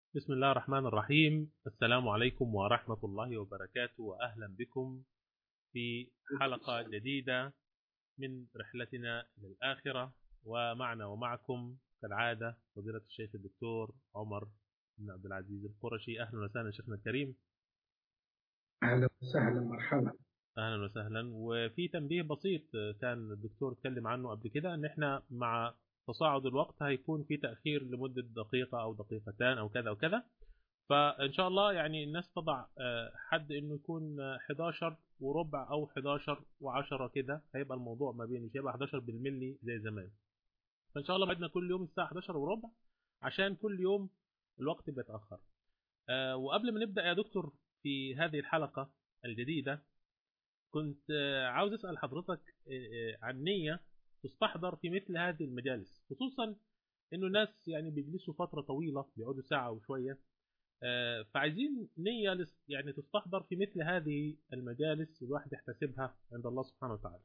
بسم الله الرحمن الرحيم السلام عليكم ورحمة الله وبركاته وأهلا بكم في حلقة جديدة من رحلتنا إلى الآخرة ومعنا ومعكم كالعادة فضيلة الشيخ الدكتور عمر بن عبد العزيز القرشي أهلا وسهلا شيخنا الكريم أهلا وسهلا مرحبا أهلا وسهلا وفي تنبيه بسيط كان الدكتور اتكلم عنه قبل كده إن إحنا مع تصاعد الوقت هيكون في تأخير لمدة دقيقة أو دقيقتان أو كذا وكذا فإن شاء الله يعني الناس تضع حد إنه يكون 11 وربع أو 11 و10 كده هيبقى الموضوع ما بين مش هيبقى 11 بالملي زي زمان فإن شاء الله بعدنا كل يوم الساعة 11 وربع عشان كل يوم الوقت بيتأخر وقبل ما نبدأ يا دكتور في هذه الحلقة الجديدة كنت عاوز أسأل حضرتك عن نية تستحضر في مثل هذه المجالس خصوصا انه الناس يعني بيجلسوا فتره طويله بيقعدوا ساعه وشويه فعايزين نيه يعني تستحضر في مثل هذه المجالس الواحد يحتسبها عند الله سبحانه وتعالى.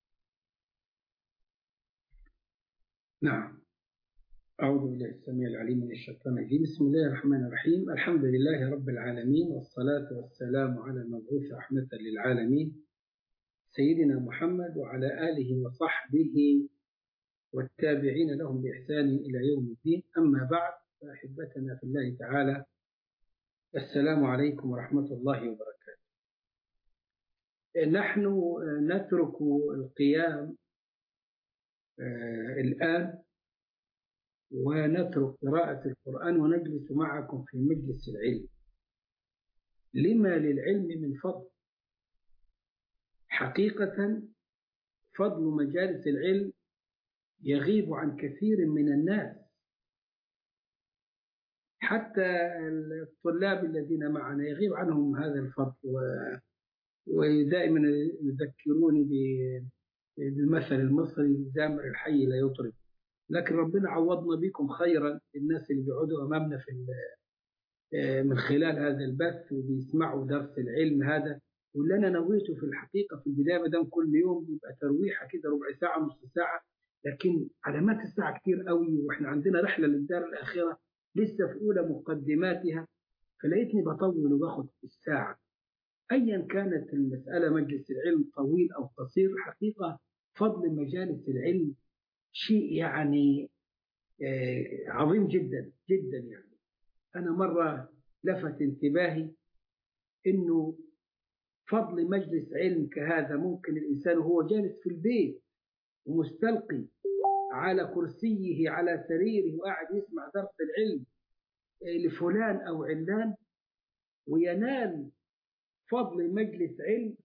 نعم. أعوذ بالله السميع العليم من الشيطان الرجيم، بسم الله الرحمن الرحيم، الحمد لله رب العالمين والصلاة والسلام على المبعوث رحمة للعالمين سيدنا محمد وعلى آله وصحبه والتابعين لهم بإحسان إلى يوم الدين أما بعد فأحبتنا في الله تعالى السلام عليكم ورحمة الله وبركاته نحن نترك القيام الآن ونترك قراءة القرآن ونجلس معكم في مجلس العلم لما للعلم من فضل حقيقة فضل مجالس العلم يغيب عن كثير من الناس حتى الطلاب الذين معنا يغيب عنهم هذا الفضل و... ودائما يذكروني بالمثل المصري زامر الحي لا يطرب لكن ربنا عوضنا بكم خيرا الناس اللي بيقعدوا امامنا في من خلال هذا البث وبيسمعوا درس العلم هذا واللي انا نويته في الحقيقه في البدايه ما دام كل يوم يبقى ترويحه كده ربع ساعه نص ساعه لكن علامات الساعه كتير قوي واحنا عندنا رحله للدار الاخره لسه في اولى مقدماتها فلقيتني بطول وباخد الساعه ايا كانت المساله مجلس العلم طويل او قصير حقيقه فضل مجالس العلم شيء يعني عظيم جدا جدا يعني انا مره لفت انتباهي انه فضل مجلس علم كهذا ممكن الإنسان وهو جالس في البيت ومستلقي على كرسيه على سريره وقاعد يسمع درس العلم لفلان أو علان وينال فضل مجلس علم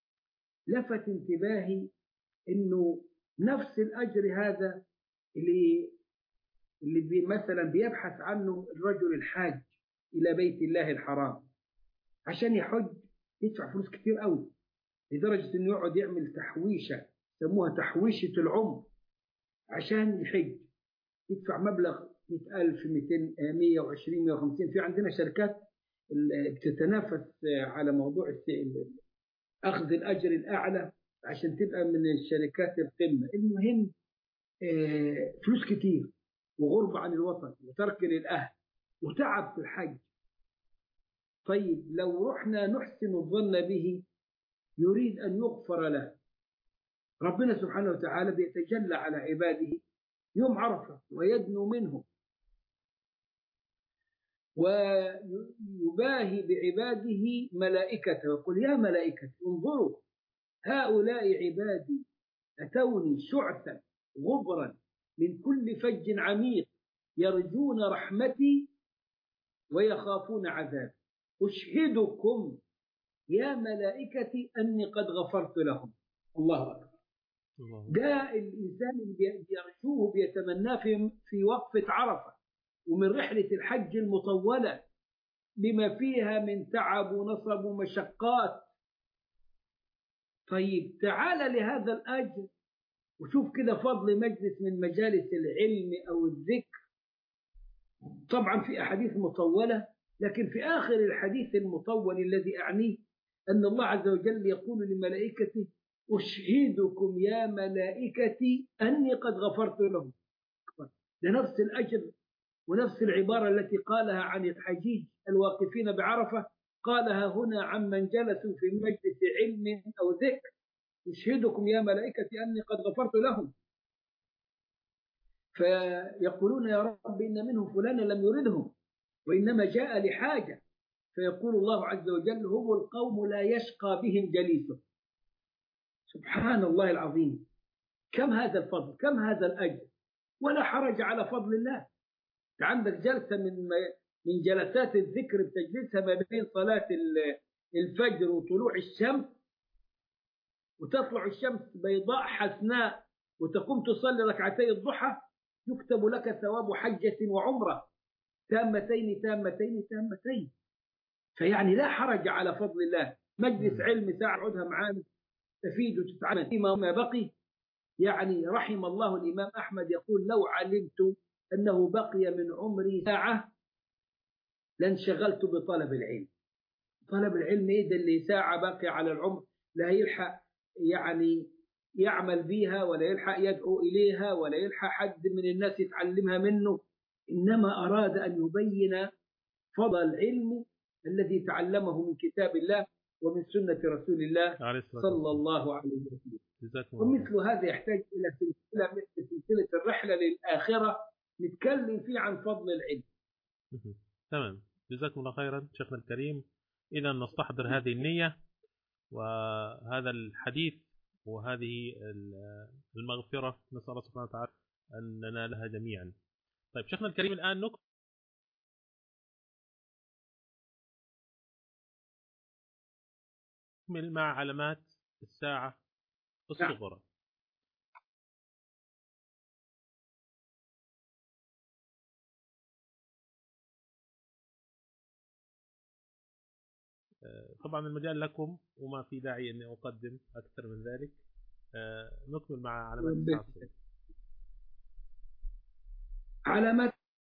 لفت انتباهي انه نفس الاجر هذا اللي اللي بي مثلا بيبحث عنه الرجل الحاج الى بيت الله الحرام عشان يحج يدفع فلوس كتير قوي لدرجة إنه يقعد يعمل تحويشة يسموها تحويشة العمر عشان يحج يدفع مبلغ 100000 200 120 150 في عندنا شركات بتتنافس على موضوع أخذ الأجر الأعلى عشان تبقى من الشركات القمة المهم فلوس كتير وغربة عن الوطن وترك للأهل وتعب في الحج طيب لو رحنا نحسن الظن به يريد أن يغفر له ربنا سبحانه وتعالى بيتجلى على عباده يوم عرفة ويدنو منهم ويباهي بعباده ملائكته ويقول يا ملائكة انظروا هؤلاء عبادي أتوني شعثا غبرا من كل فج عميق يرجون رحمتي ويخافون عذابي أشهدكم يا ملائكتي أني قد غفرت لهم الله أكبر ده الإنسان اللي بيرجوه بيتمناه في, في وقفة عرفة ومن رحلة الحج المطولة بما فيها من تعب ونصب ومشقات طيب تعال لهذا الأجر وشوف كده فضل مجلس من مجالس العلم أو الذكر طبعا في أحاديث مطولة لكن في آخر الحديث المطول الذي أعنيه أن الله عز وجل يقول لملائكته أشهدكم يا ملائكتي أني قد غفرت لهم ده نفس الأجر ونفس العبارة التي قالها عن الحجيج الواقفين بعرفة قالها هنا عمن جلسوا في مجلس علم أو ذكر أشهدكم يا ملائكتي أني قد غفرت لهم فيقولون يا رب إن منهم فلانا لم يردهم وإنما جاء لحاجة فيقول الله عز وجل هم القوم لا يشقى بهم جليسهم سبحان الله العظيم كم هذا الفضل كم هذا الأجر ولا حرج على فضل الله عندك جلسة من من جلسات الذكر بتجلسها ما بين صلاة الفجر وطلوع الشمس وتطلع الشمس بيضاء حسناء وتقوم تصلي ركعتي الضحى يكتب لك ثواب حجة وعمرة تامتين تامتين تامتين فيعني لا حرج على فضل الله مجلس علم ساعة عدها معانا تفيد وتتعلم فيما بقي يعني رحم الله الإمام أحمد يقول لو علمت أنه بقي من عمري ساعة لانشغلت بطلب العلم طلب العلم إيه ده اللي ساعة باقي على العمر لا يلحق يعني يعمل بها ولا يلحق يدعو إليها ولا يلحق حد من الناس يتعلمها منه إنما أراد أن يبين فضل العلم الذي تعلمه من كتاب الله ومن سنة رسول الله صلى الله عليه وسلم ومثل هذا يحتاج إلى سلسلة مثل سلسلة الرحلة للآخرة نتكلم فيه عن فضل العلم تمام جزاكم الله خيرا شيخنا الكريم إذا نستحضر هذه النية وهذا الحديث وهذه المغفرة نسأل الله سبحانه وتعالى أن ننالها جميعا طيب شيخنا الكريم الآن نكمل مع علامات الساعة الصغرى طبعا المجال لكم وما في داعي اني اقدم اكثر من ذلك نكمل مع علامات الساعة علامات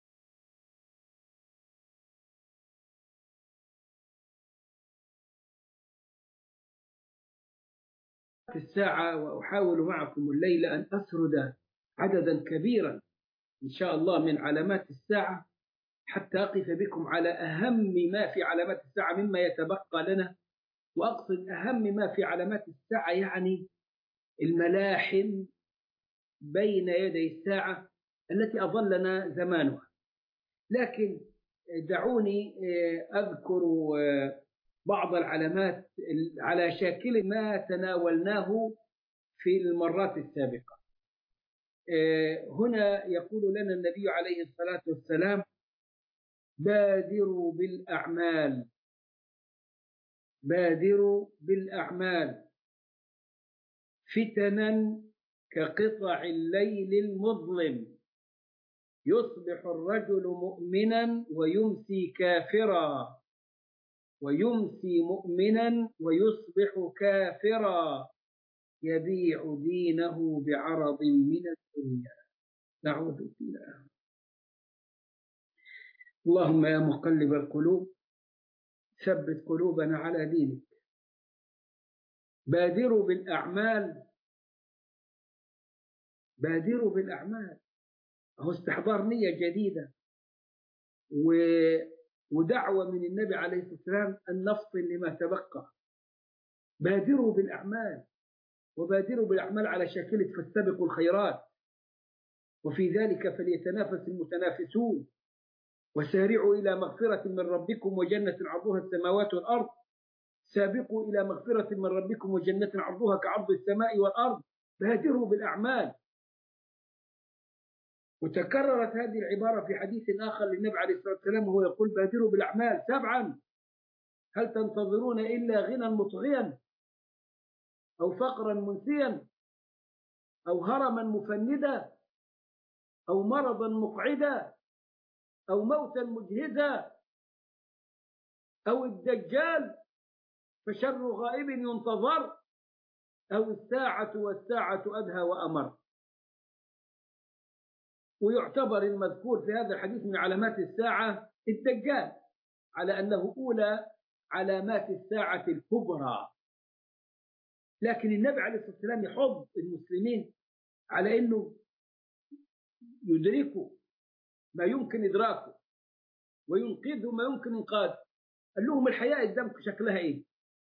الساعة وأحاول معكم الليلة أن أسرد عددا كبيرا إن شاء الله من علامات الساعة حتى أقف بكم على أهم ما في علامات الساعة مما يتبقى لنا وأقصد أهم ما في علامات الساعة يعني الملاحم بين يدي الساعة التي أظلنا زمانها لكن دعوني أذكر بعض العلامات على شاكل ما تناولناه في المرات السابقة هنا يقول لنا النبي عليه الصلاة والسلام بادروا بالأعمال بادروا بالأعمال فتنا كقطع الليل المظلم يصبح الرجل مؤمنا ويمسي كافرا ويمسي مؤمنا ويصبح كافرا يبيع دينه بعرض من الدنيا نعوذ بالله اللهم يا مقلب القلوب ثبت قلوبنا على دينك بادروا بالأعمال بادروا بالأعمال هو استحضار نية جديدة و... ودعوة من النبي عليه الصلاة والسلام أن نفصل لما تبقى بادروا بالأعمال وبادروا بالأعمال على شاكلة فاستبقوا الخيرات وفي ذلك فليتنافس المتنافسون وسارعوا إلى مغفرة من ربكم وجنة عرضها السماوات والأرض سابقوا إلى مغفرة من ربكم وجنة عرضها كعرض السماء والأرض بادروا بالأعمال وتكررت هذه العبارة في حديث آخر للنبي عليه الصلاة والسلام وهو يقول بادروا بالأعمال سبعا هل تنتظرون إلا غنى مطغيا أو فقرا منسيا أو هرما مفندا أو مرضا مقعدا أو موتا مجهزا أو الدجال فشر غائب ينتظر أو الساعة والساعة أدهى وأمر ويعتبر المذكور في هذا الحديث من علامات الساعة الدجال على أنه أولى علامات الساعة الكبرى لكن النبي عليه الصلاة والسلام يحض المسلمين على أنه يدركوا ما يمكن إدراكه وينقذه ما يمكن إنقاذه قال لهم الحياة قدامكم شكلها إيه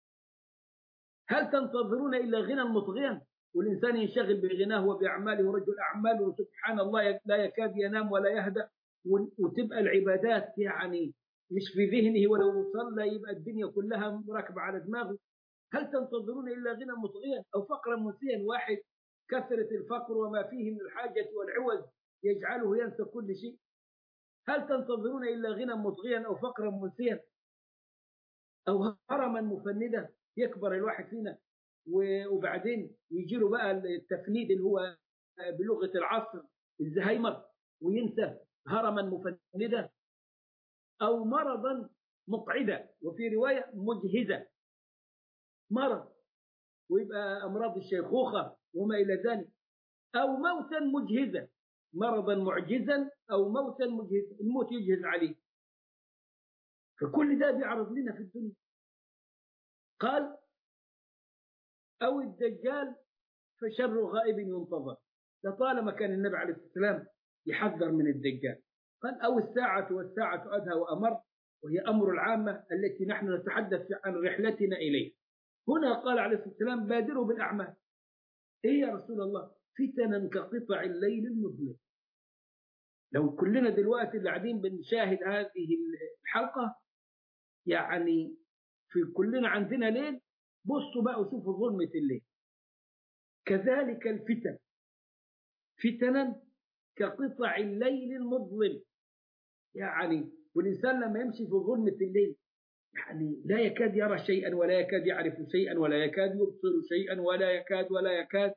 هل تنتظرون إلا غنى مطغيا والإنسان ينشغل بغناه وبأعماله ورجل أعماله سبحان الله لا يكاد ينام ولا يهدأ وتبقى العبادات يعني مش في ذهنه ولو صلى يبقى الدنيا كلها راكبة على دماغه هل تنتظرون إلا غنى مطغيا أو فقرا منسيا واحد كثرة الفقر وما فيه من الحاجة والعوز يجعله ينسى كل شيء هل تنتظرون إلا غنى مطغيا أو فقرا منسيا أو هرما مفندا يكبر الواحد فينا وبعدين يجي له بقى التفنيد اللي هو بلغة العصر الزهايمر وينسى هرما مفندا أو مرضا مقعدا وفي رواية مجهزة مرض ويبقى أمراض الشيخوخة وما إلى ذلك أو موتا مجهزا مرضا معجزا أو موتا مجهزا الموت يجهز عليه فكل ده بيعرض لنا في الدنيا قال أو الدجال فشر غائب ينتظر لطالما كان النبي عليه الصلاة والسلام يحذر من الدجال قال أو الساعة والساعة أدهى وأمر وهي أمر العامة التي نحن نتحدث عن رحلتنا إليه هنا قال عليه الصلاة والسلام بادروا بالأعمال إيه يا رسول الله فتنا كقطع الليل المظلم لو كلنا دلوقتي اللي قاعدين بنشاهد هذه الحلقة يعني في كلنا عندنا ليل بصوا بقى وشوفوا ظلمة الليل كذلك الفتن فتنا كقطع الليل المظلم يعني والإنسان لما يمشي في ظلمة الليل يعني لا يكاد يرى شيئا ولا يكاد يعرف شيئا ولا يكاد يبصر شيئا ولا يكاد ولا يكاد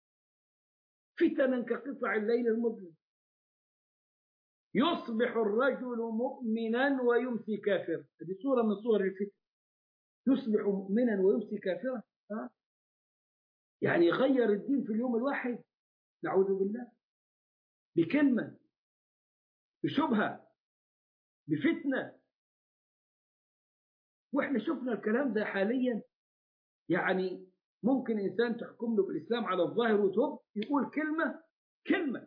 فتنا كقطع الليل المظلم يصبح الرجل مؤمنا ويمسي كافرا هذه صورة من صور الفتن يصبح مؤمنا ويمسي كافرا ها؟ يعني يغير الدين في اليوم الواحد نعوذ بالله بكلمة بشبهة بفتنة واحنا شفنا الكلام ده حاليا يعني ممكن انسان تحكم له بالاسلام على الظاهر وتوب يقول كلمه كلمه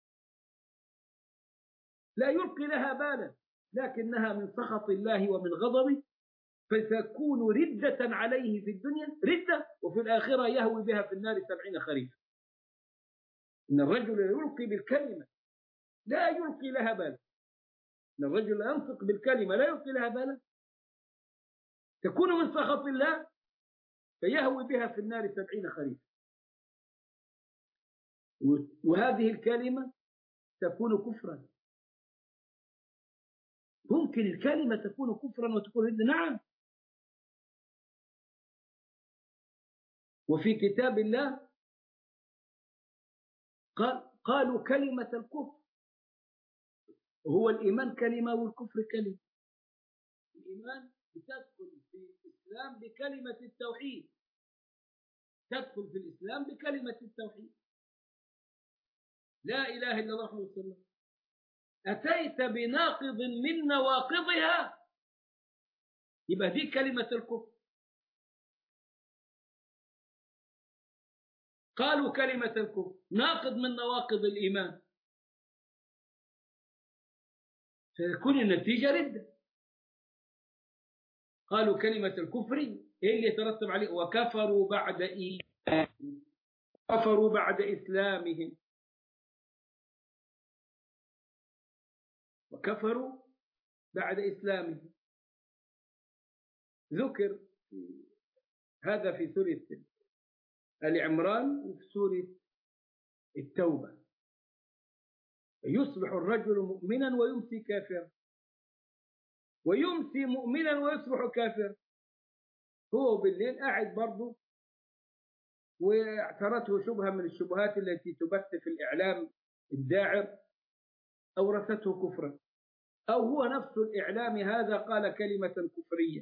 لا يلقي لها بالا لكنها من سخط الله ومن غضبه فتكون ردة عليه في الدنيا ردة وفي الآخرة يهوي بها في النار سبعين خريفا إن الرجل يلقي بالكلمة لا يلقي لها بالا إن الرجل ينطق بالكلمة لا يلقي لها بالا تكون من سخط الله فيهوي بها في النار سبعين خريفا وهذه الكلمة تكون كفرا ممكن الكلمة تكون كفرا وتكون رد نعم وفي كتاب الله قال قالوا كلمة الكفر وهو الإيمان كلمة والكفر كلمة الإيمان بتدخل في الإسلام بكلمة التوحيد تدخل في الإسلام بكلمة التوحيد لا إله إلا الله محمد رسول الله أتيت بناقض من نواقضها يبقى دي كلمة الكفر قالوا كلمة الكفر ناقض من نواقض الإيمان فتكون النتيجة ردة قالوا كلمة الكفر إيه اللي يترتب عليه وكفروا بعد إيمانهم كفروا بعد إسلامهم وكفروا بعد إسلامهم ذكر هذا في سورة آل عمران وفي سورة التوبة يصبح الرجل مؤمنا ويمسي كافرا ويمسي مؤمنا ويصبح كافرا هو بالليل قاعد برضه واعترته شبهة من الشبهات التي تبث في الإعلام الداعر أورثته كفرا أو هو نفس الإعلام هذا قال كلمة كفرية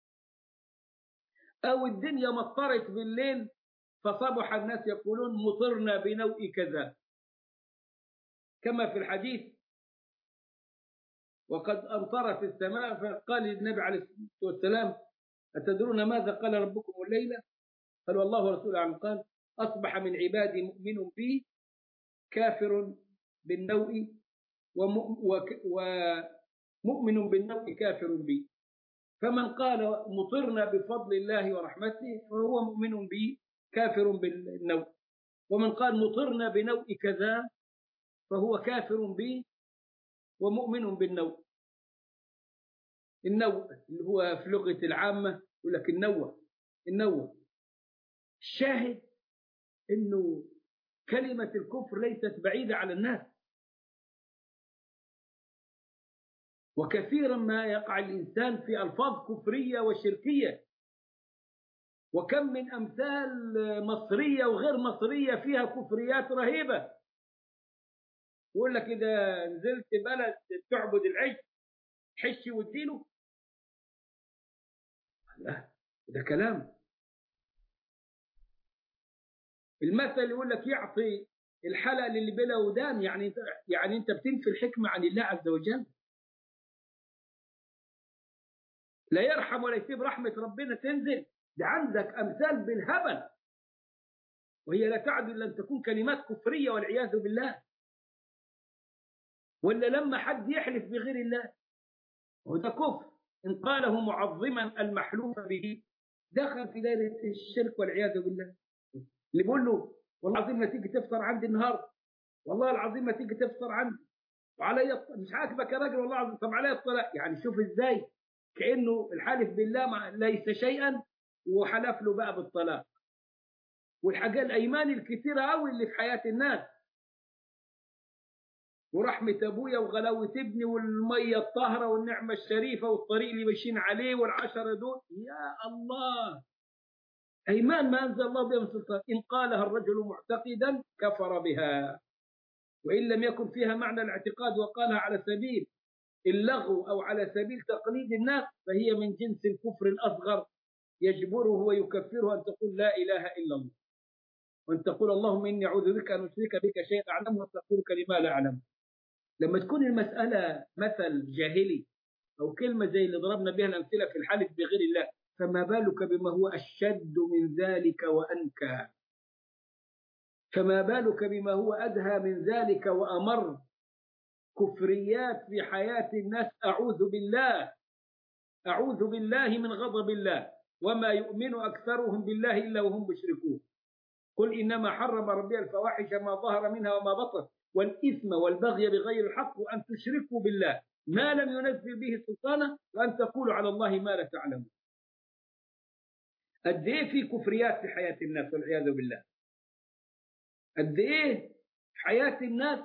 أو الدنيا مطرت بالليل فصبح الناس يقولون مطرنا بنوء كذا كما في الحديث وقد أمطر في السماء فقال النبي عليه الصلاة والسلام أتدرون ماذا قال ربكم الليلة قال والله ورسوله عن قال أصبح من عبادي مؤمن بي كافر بالنوء ومؤمن بالنوء كافر بي فمن قال مطرنا بفضل الله ورحمته فهو مؤمن بي كافر بالنوء ومن قال مطرنا بنوء كذا فهو كافر بي ومؤمن بالنوء النوء اللي هو في لغة العامة يقول لك النوة النوة الشاهد انه كلمة الكفر ليست بعيدة على الناس وكثيرا ما يقع الإنسان في ألفاظ كفرية وشركية وكم من أمثال مصرية وغير مصرية فيها كفريات رهيبة يقول لك إذا نزلت بلد تعبد العجل حشي واديله لا ده كلام المثل يقول لك يعطي الحلقة للي بلا ودان يعني يعني انت بتنفي الحكمة عن الله عز وجل لا يرحم ولا يسيب رحمة ربنا تنزل ده عندك أمثال بالهبل وهي لا تعدل أن تكون كلمات كفرية والعياذ بالله ولا لما حد يحلف بغير الله وده كفر إن قاله معظما المحلوف به دخل في دائرة الشرك والعياذ بالله اللي بيقول له والله العظيم ما تيجي تفطر عندي النهارده والله العظيم ما تيجي تفطر عندي وعلي مش عاجبك يا راجل والله العظيم طب علي الطلاق يعني شوف ازاي كانه الحالف بالله ليس شيئا وحلف له بقى بالطلاق والحاجات الايمان الكثيره قوي اللي في حياه الناس ورحمة أبويا وغلاوة ابني والمية الطاهرة والنعمة الشريفة والطريق اللي ماشيين عليه والعشرة دول يا الله أيمان ما أنزل الله بها من سلطان إن قالها الرجل معتقدا كفر بها وإن لم يكن فيها معنى الاعتقاد وقالها على سبيل اللغو أو على سبيل تقليد الناس فهي من جنس الكفر الأصغر يجبره ويكفره أن تقول لا إله إلا الله وأن تقول اللهم إني أعوذ بك أن أشرك بك شيئا أعلمه وأستغفرك لما لا أعلم لما تكون المسألة مثل جاهلي أو كلمة زي اللي ضربنا بها الأمثلة في الحلف بغير الله فما بالك بما هو أشد من ذلك وأنكى فما بالك بما هو أدهى من ذلك وأمر كفريات في حياة الناس أعوذ بالله أعوذ بالله من غضب الله وما يؤمن أكثرهم بالله إلا وهم مشركون قل إنما حرم ربي الفواحش ما ظهر منها وما بطن والإثم والبغي بغير الحق وأن تشركوا بالله ما لم ينزل به سلطانه وأن تقولوا على الله ما لا تعلمون قد ايه في كفريات في حياه الناس والعياذ بالله قد ايه في حياه الناس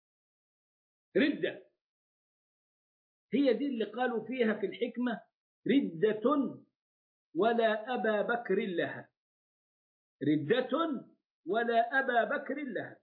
رده هي دي اللي قالوا فيها في الحكمه رده ولا ابا بكر لها رده ولا ابا بكر لها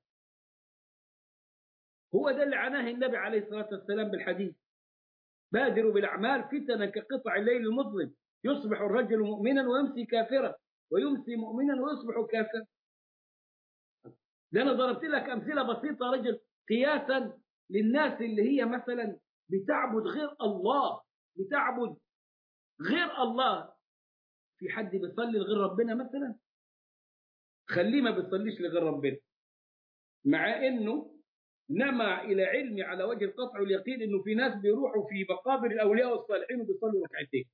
هو ده اللي عناه النبي عليه الصلاه والسلام بالحديث بادروا بالاعمال فتنا كقطع الليل المظلم يصبح الرجل مؤمنا ويمسي كافرا ويمسي مؤمنا ويصبح كافرا ده انا ضربت لك امثله بسيطه رجل قياسا للناس اللي هي مثلا بتعبد غير الله بتعبد غير الله في حد بيصلي لغير ربنا مثلا خليه ما بيصليش لغير ربنا مع انه نمى الى علمي على وجه القطع واليقين انه في ناس بيروحوا في مقابر الاولياء والصالحين وبيصلوا ركعتين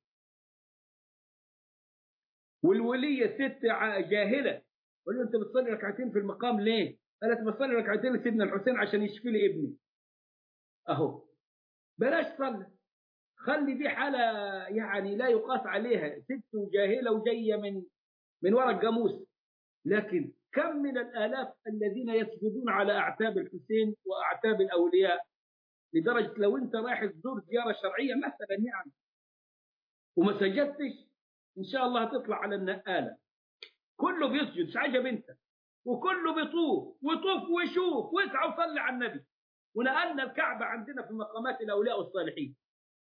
والولية ست جاهلة قال له أنت بتصلي ركعتين في المقام ليه؟ قالت بصلي ركعتين لسيدنا الحسين عشان يشفي لي ابني أهو بلاش صلي خلي دي حالة يعني لا يقاس عليها ست جاهلة وجاية من من ورا الجاموس لكن كم من الآلاف الذين يسجدون على أعتاب الحسين وأعتاب الأولياء لدرجة لو أنت رايح تزور زيارة شرعية مثلا يعني وما سجدتش ان شاء الله هتطلع على النقاله كله بيسجد مش عجب انت وكله بيطوف وطوف ويشوف واسعى وصلي على النبي ونقلنا الكعبه عندنا في مقامات الاولياء والصالحين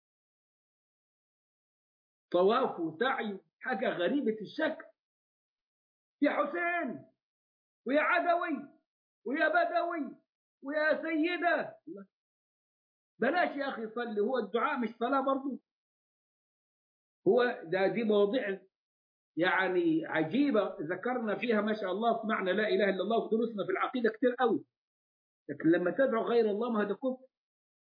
طواف وسعي حاجه غريبه الشكل يا حسين ويا عدوي ويا بدوي ويا سيده بلاش يا اخي صلي هو الدعاء مش صلاه برضه هو ده دي مواضيع يعني عجيبة ذكرنا فيها ما شاء الله في معنى لا إله إلا الله ودروسنا في العقيدة كتير قوي لكن لما تدعو غير الله ما هذا كفر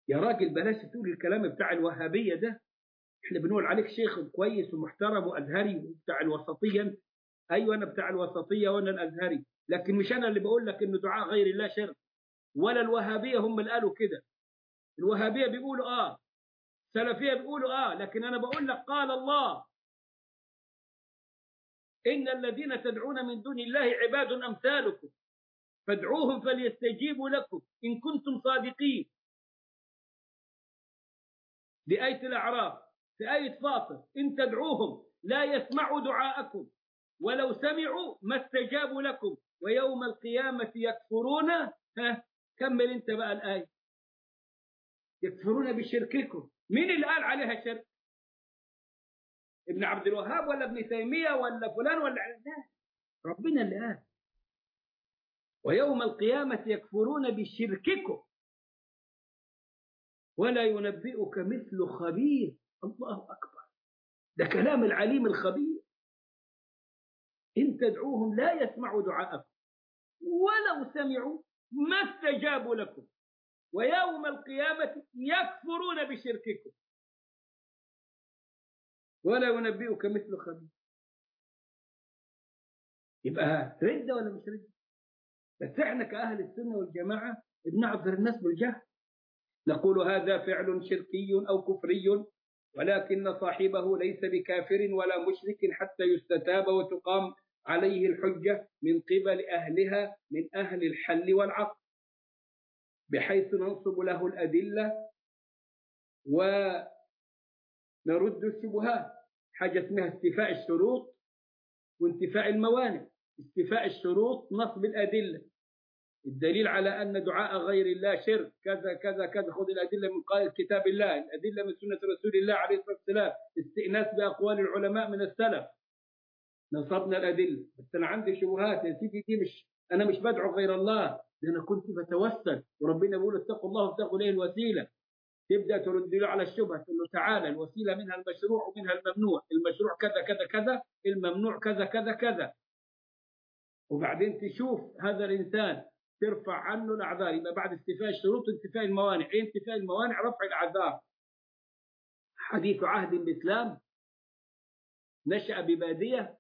يا راجل بلاش تقول الكلام بتاع الوهابيه ده احنا بنقول عليك شيخ كويس ومحترم وازهري وبتاع الوسطيه ايوه انا بتاع الوسطيه وانا الازهري لكن مش انا اللي بقول لك انه دعاء غير الله شرك ولا الوهابيه هم اللي قالوا كده الوهابيه بيقولوا اه السلفيه بيقولوا اه لكن انا بقول لك قال الله ان الذين تدعون من دون الله عباد امثالكم فادعوهم فليستجيبوا لكم ان كنتم صادقين دي آية الأعراف في آية فاطر إن تدعوهم لا يسمعوا دعاءكم ولو سمعوا ما استجابوا لكم ويوم القيامة يكفرون ها كمل انت بقى الآية يكفرون بشرككم مين اللي قال عليها شرك ابن عبد الوهاب ولا ابن تيمية ولا فلان ولا علان ربنا اللي قال ويوم القيامة يكفرون بشرككم ولا ينبئك مثل خبير الله أكبر ده كلام العليم الخبير إن تدعوهم لا يسمعوا دعاءكم ولو سمعوا ما استجابوا لكم ويوم القيامة يكفرون بشرككم ولا ينبئك مثل خبير يبقى ردة ولا مش ردة بس احنا كأهل السنة والجماعة بنعذر الناس بالجهل نقول هذا فعل شركي أو كفري ولكن صاحبه ليس بكافر ولا مشرك حتى يستتاب وتقام عليه الحجة من قبل أهلها من أهل الحل والعقل بحيث ننصب له الأدلة ونرد الشبهات حاجة اسمها استيفاء الشروط وانتفاء الموانع استيفاء الشروط نصب الأدلة الدليل على أن دعاء غير الله شرك كذا كذا كذا خذ الأدلة من قائل كتاب الله الأدلة من سنة رسول الله عليه الصلاة والسلام استئناس بأقوال العلماء من السلف نصبنا الأدلة بس أنا عندي شبهات يا سيدي دي مش أنا مش بدعو غير الله ده أنا كنت بتوسل وربنا بيقول اتقوا الله واتقوا إليه الوسيلة تبدأ ترد له على الشبهة تقول له تعالى الوسيلة منها المشروع ومنها الممنوع المشروع كذا كذا كذا الممنوع كذا كذا كذا وبعدين تشوف هذا الإنسان ترفع عنه الأعذار يبقى بعد استيفاء الشروط انتفاء الموانع إيه انتفاء الموانع رفع الأعذار حديث عهد بإسلام نشأ ببادية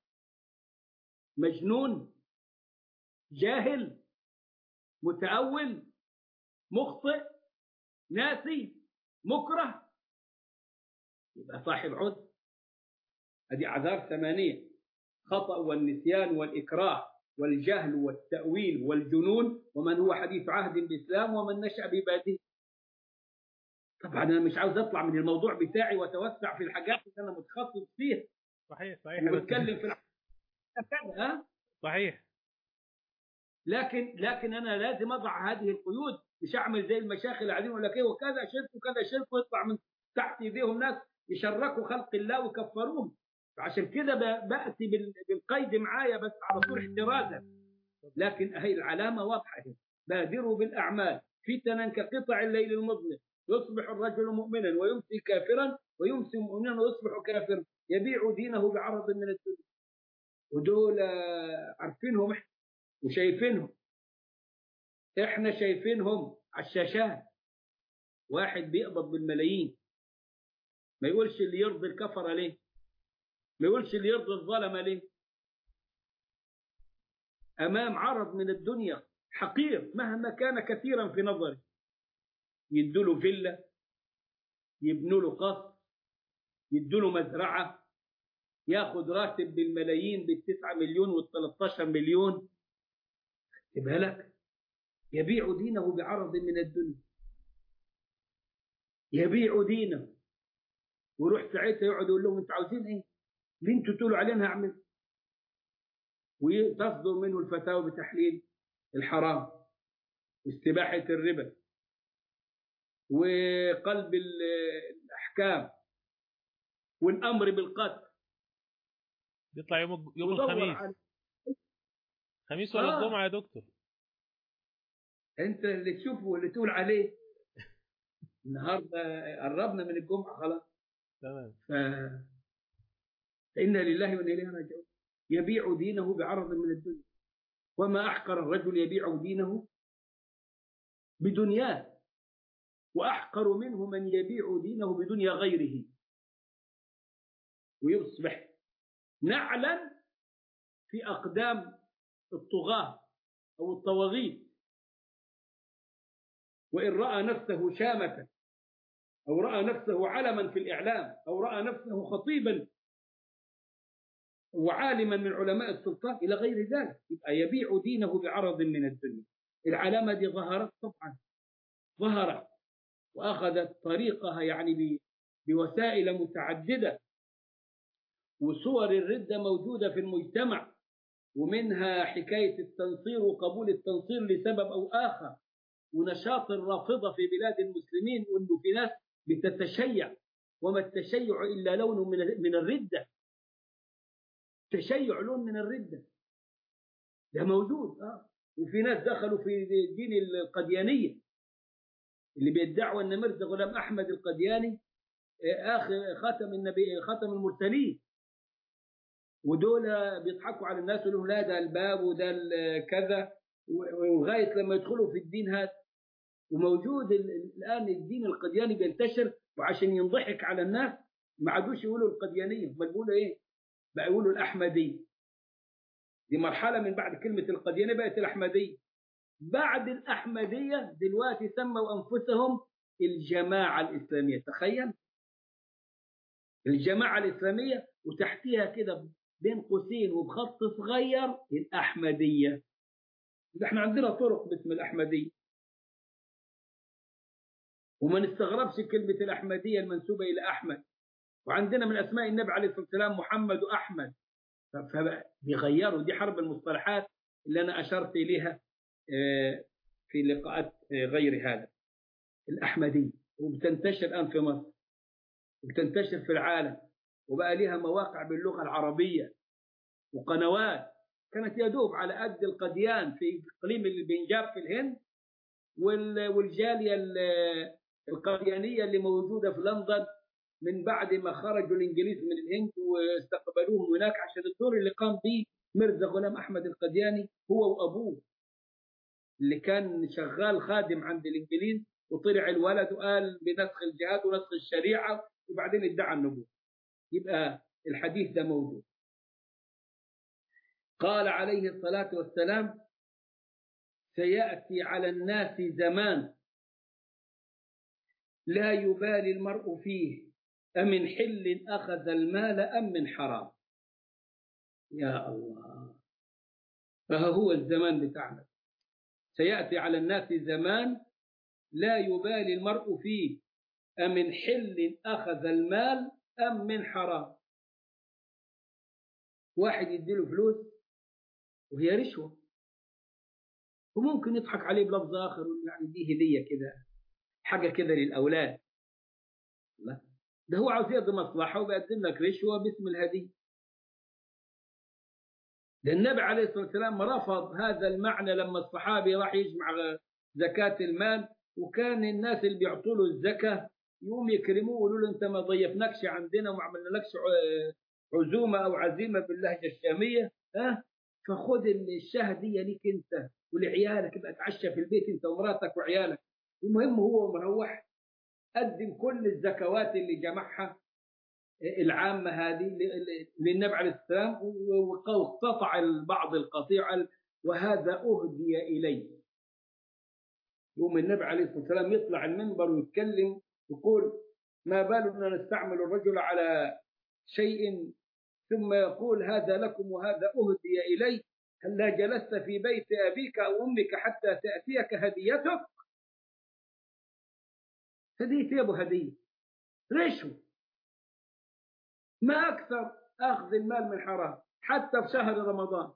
مجنون جاهل متأول مخطئ ناسي مكره يبقى صاحب عذر هذه أعذار ثمانية خطأ والنسيان والإكراه والجهل والتأويل والجنون ومن هو حديث عهد بالإسلام ومن نشأ بباديه طبعا أنا مش عاوز أطلع من الموضوع بتاعي وأتوسع في الحاجات اللي أنا متخصص فيها صحيح صحيح وبتكلم في الحاجات ها صحيح لكن لكن أنا لازم أضع هذه القيود مش أعمل زي المشايخ اللي قاعدين يقول لك إيه وكذا شرك وكذا شرك ويطلع من تحت إيديهم ناس يشركوا خلق الله ويكفروهم فعشان كده بأتي بالقيد معايا بس على طول احترازا لكن هي العلامة واضحة بادروا بالأعمال فتنا كقطع الليل المظلم يصبح الرجل مؤمنا ويمسي كافرا ويمسي مؤمنا ويصبح كافرا يبيع دينه بعرض من الدنيا ودول عارفينهم احنا وشايفينهم احنا شايفينهم على الشاشات واحد بيقبض بالملايين ما يقولش اللي يرضي الكفره ليه ما يقولش اللي يرضي الظلمة ليه أمام عرض من الدنيا حقير مهما كان كثيرا في نظري يدوا له فيلا يبنوا له قصر يدوا له مزرعة ياخد راتب بالملايين بالتسعة مليون والثلاثة مليون خدت لك يبيع دينه بعرض من الدنيا يبيع دينه ويروح ساعتها يقعد يقول لهم انتوا عاوزين ايه؟ اللي انتوا تقولوا عليه انا هعمل وتصدر منه الفتاوى بتحليل الحرام واستباحة الربا وقلب الأحكام والأمر بالقتل يطلع يوم يوم الخميس خميس ولا آه. الجمعة يا دكتور انت اللي تشوفه واللي تقول عليه النهارده قربنا من الجمعه خلاص تمام ف فإنا لله وإنا إليه راجعون يبيع دينه بعرض من الدنيا وما أحقر الرجل يبيع دينه بدنياه وأحقر منه من يبيع دينه بدنيا غيره ويصبح نعلا في أقدام الطغاة أو الطواغيت وإن رأى نفسه شامة أو رأى نفسه علما في الإعلام أو رأى نفسه خطيبا وعالما من علماء السلطان إلى غير ذلك يبقى يبيع دينه بعرض من الدنيا العلامة دي ظهرت طبعا ظهرت وأخذت طريقها يعني بوسائل متعددة وصور الردة موجودة في المجتمع ومنها حكاية التنصير وقبول التنصير لسبب أو آخر ونشاط الرافضة في بلاد المسلمين وأنه في ناس بتتشيع وما التشيع إلا لون من الردة تشيع لون من الردة ده موجود آه. وفي ناس دخلوا في دين القديانية اللي بيدعوا أن مرزا غلام أحمد القدياني آخر خاتم النبي خاتم المرسلين ودول بيضحكوا على الناس ويقولوا لا ده الباب وده كذا ولغايه لما يدخلوا في الدين هذا وموجود الان الدين القدياني بينتشر وعشان ينضحك على الناس ما عادوش يقولوا القديانيه بل بيقولوا ايه؟ بقى يقولوا الاحمديه دي مرحله من بعد كلمه القديانيه بقت الاحمديه بعد الاحمديه دلوقتي سموا انفسهم الجماعه الاسلاميه تخيل الجماعه الاسلاميه وتحتيها كده بين قوسين وبخط صغير الأحمدية احنا عندنا طرق باسم الأحمدية وما نستغربش كلمة الأحمدية المنسوبة إلى أحمد وعندنا من أسماء النبي عليه الصلاة والسلام محمد وأحمد فبيغيروا دي حرب المصطلحات اللي أنا أشرت إليها في لقاءات غير هذا الأحمدية وبتنتشر الآن في مصر وبتنتشر في العالم وبقى لها مواقع باللغة العربية وقنوات كانت يدوب على قد القديان في إقليم البنجاب في الهند والجالية القديانية اللي موجودة في لندن من بعد ما خرجوا الإنجليز من الهند واستقبلوهم هناك عشان الدور اللي قام به مرزا غلام أحمد القدياني هو وأبوه اللي كان شغال خادم عند الإنجليز وطلع الولد وقال بنسخ الجهاد ونسخ الشريعة وبعدين ادعى النبوة يبقى الحديث ده موجود قال عليه الصلاة والسلام سيأتي على الناس زمان لا يبالي المرء فيه أمن حل أخذ المال أم من حرام يا الله فها هو الزمان بتاعنا سيأتي على الناس زمان لا يبالي المرء فيه أمن حل أخذ المال أم من حرام واحد يديله فلوس وهي رشوة وممكن يضحك عليه بلفظ آخر يعني دي هدية كده حاجة كده للأولاد لا ده هو عاوز يقضي مصلحة وبيقدم لك رشوة باسم الهدية ده النبي عليه الصلاة والسلام رفض هذا المعنى لما الصحابي راح يجمع زكاة المال وكان الناس اللي بيعطوا له الزكاة يقوم يكرموه ويقولوا له انت ما ضيفناكش عندنا وما عملنالكش عزومه او عزيمه باللهجه الشاميه ها فخد الشاه دي ليك انت ولعيالك ابقى اتعشى في البيت انت ومراتك وعيالك المهم هو مروح قدم كل الزكوات اللي جمعها العامة هذه للنبي عليه السلام واقتطع البعض القطيع وهذا أهدي إلي يوم النبي عليه الصلاة والسلام يطلع المنبر ويتكلم يقول ما بالنا نستعمل الرجل على شيء ثم يقول هذا لكم وهذا أهدي إلي هلا جلست في بيت أبيك أو أمك حتى تأتيك هديتك هدية يا أبو هدية رشوة ما أكثر أخذ المال من حرام حتى في شهر رمضان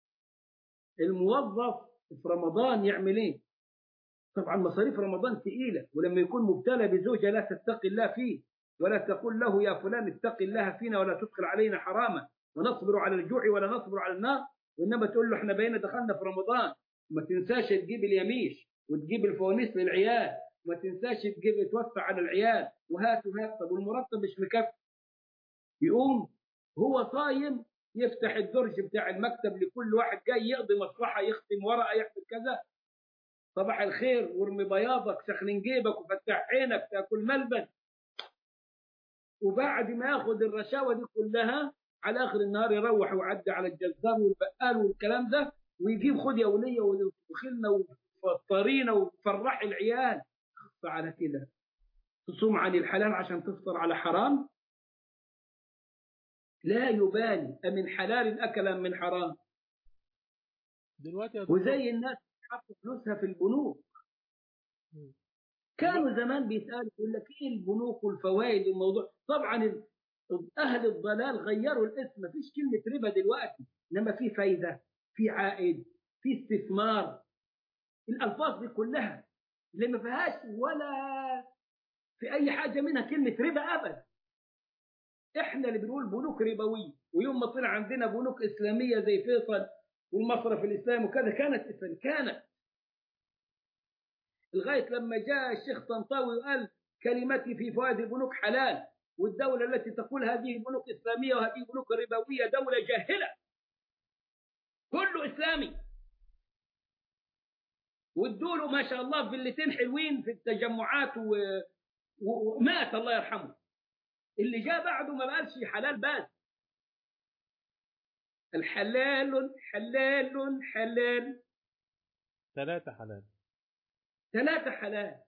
الموظف في رمضان يعمل ايه طبعا مصاريف رمضان ثقيلة ولما يكون مبتلى بزوجة لا تتقي الله فيه ولا تقول له يا فلان اتق الله فينا ولا تدخل علينا حراما ونصبر على الجوع ولا نصبر على النار وإنما تقول له احنا بقينا دخلنا في رمضان ما تنساش تجيب اليميش وتجيب الفوانيس للعيال ما تنساش تجيب توسع على العيال وهات وهات طب والمرتب مش مكفي يقوم هو صايم يفتح الدرج بتاع المكتب لكل واحد جاي يقضي مصلحة يختم ورقة يحفظ كذا صباح الخير وارمي بياضك سخن جيبك وفتح عينك تاكل ملبن وبعد ما ياخد الرشاوى دي كلها على اخر النهار يروح ويعدي على الجزار والبقال والكلام ده ويجيب خد يا وليه وخلنا وفطرينا وفرحي العيال فعلى كده تصوم عن الحلال عشان تفطر على حرام لا يبالي أمن حلال أكل أم من حرام دلوقتي يا دكتور وزي الناس حطوا فلوسها في البنوك مم. كانوا زمان بيسألوا يقول لك ايه البنوك والفوائد الموضوع طبعا ال- اهل الضلال غيروا الاسم مفيش كلمه ربا دلوقتي انما في فايده في عائد في استثمار الالفاظ دي كلها اللي ما فيهاش ولا في اي حاجه منها كلمه ربا ابدا احنا اللي بنقول بنوك ربويه ويوم ما طلع عندنا بنوك اسلاميه زي فيصل والمصرف الاسلامي وكذا كانت اسلام كانت لغايه لما جاء الشيخ طنطاوي وقال كلمتي في فوائد البنوك حلال والدوله التي تقول هذه بنوك اسلاميه وهذه بنوك ربويه دوله جاهله كله اسلامي وادوا له ما شاء الله فيلتين حلوين في التجمعات و... و... ومات الله يرحمه اللي جاء بعده ما بقالش حلال بس الحلال حلال حلال ثلاثة حلال ثلاثة حلال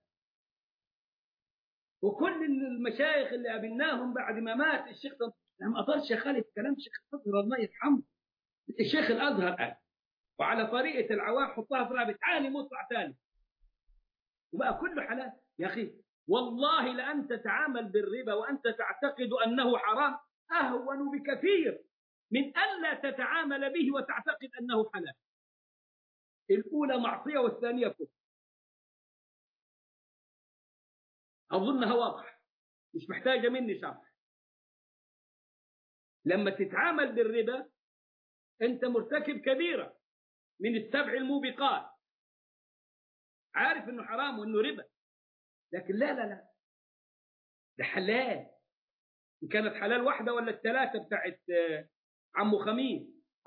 وكل المشايخ اللي قابلناهم بعد ما مات الشيخ طب أنا ما اقدرش اخالف كلام الشيخ الازهر الله يرحمه الشيخ الازهر قال وعلى طريقه العوام حطها في رقبه عالي مطلع ثاني وبقى كله حلال يا اخي والله لان تتعامل بالربا وانت تعتقد انه حرام اهون بكثير من الا تتعامل به وتعتقد انه حلال الاولى معصيه والثانيه كفر اظنها واضحه مش محتاجه مني شرح لما تتعامل بالربا انت مرتكب كبيره من السبع الموبقات عارف انه حرام وانه ربا لكن لا لا لا ده حلال ان كانت حلال واحده ولا الثلاثه بتاعت آه، عمو خميس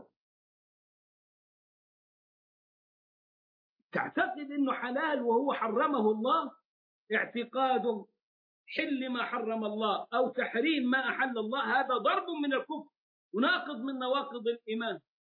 تعتقد انه حلال وهو حرمه الله اعتقاد حل ما حرم الله او تحريم ما احل الله هذا ضرب من الكفر وناقض من نواقض الايمان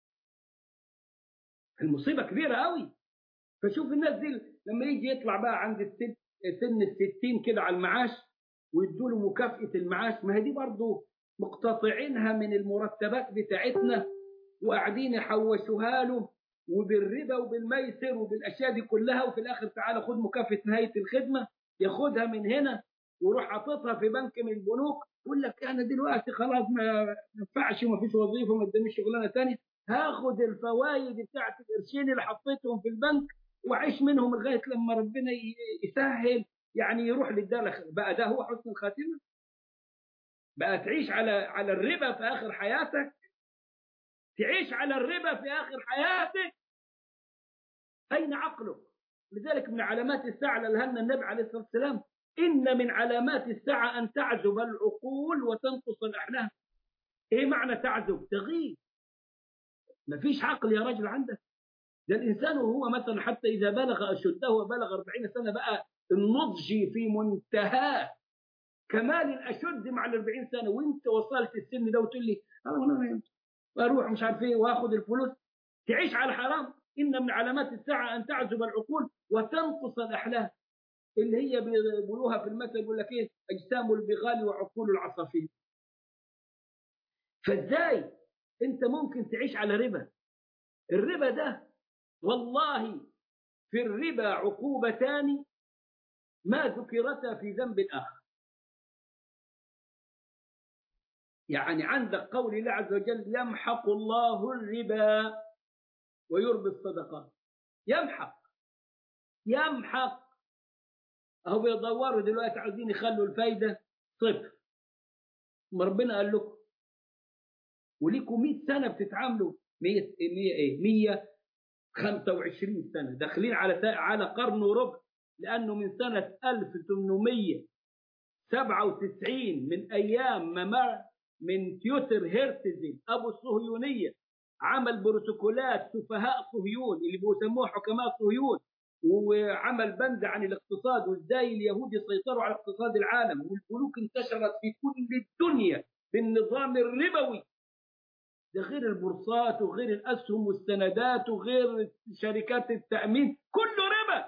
المصيبه كبيره قوي فشوف الناس دي لما يجي يطلع بقى عند السن سن الستين كده على المعاش ويدوا له مكافاه المعاش ما هي دي برضه مقتطعينها من المرتبات بتاعتنا وقاعدين يحوشوها له وبالربا وبالميسر وبالاشياء دي كلها وفي الاخر تعالى خد مكافاه نهايه الخدمه ياخدها من هنا ويروح حاططها في بنك من البنوك يقول لك انا دلوقتي خلاص ما ينفعش وما فيش وظيفه ما قداميش شغلانه ثانيه هاخد الفوائد بتاعت القرشين اللي حطيتهم في البنك واعيش منهم لغايه لما ربنا ي- يسهل يعني يروح للدار بقى ده هو حسن الخاتمه بقى تعيش على على الربا في اخر حياتك تعيش على الربا في اخر حياتك اين عقلك لذلك من علامات الساعه اللي لها النبي عليه الصلاه والسلام ان من علامات الساعه ان تعزب العقول وتنقص الاحلام ايه معنى تعزب تغيب مفيش عقل يا راجل عندك ده الانسان وهو مثلا حتى اذا بلغ اشده وبلغ 40 سنه بقى النضج في منتهاه كمال الاشد مع ال 40 سنه وانت وصلت السن ده وتقول لي انا اروح مش عارف ايه واخد الفلوس تعيش على حرام ان من علامات الساعه ان تعزب العقول وتنقص الاحلام اللي هي بيقولوها في المثل يقول لك ايه اجسام البغال وعقول العصافير فازاي انت ممكن تعيش على ربا الربا ده والله في الربا عقوبتان ما ذكرتا في ذنب اخر يعني عندك قول الله عز وجل يمحق الله الربا ويربي الصدقات يمحق يمحق اهو بيدوروا دلوقتي عايزين يخلوا الفايده صفر ما ربنا قال لكم وليكم 100 سنه بتتعاملوا 100 100 ايه 125 سنه داخلين على على قرن وربع لانه من سنه 1897 من ايام ما مر من تيوتر هيرتزل ابو الصهيونيه عمل بروتوكولات سفهاء صهيون اللي بيسموها حكماء صهيون وعمل بند عن الاقتصاد وازاي اليهود يسيطروا على اقتصاد العالم والبنوك انتشرت في كل الدنيا بالنظام الربوي ده غير البورصات وغير الاسهم والسندات وغير شركات التامين كله ربا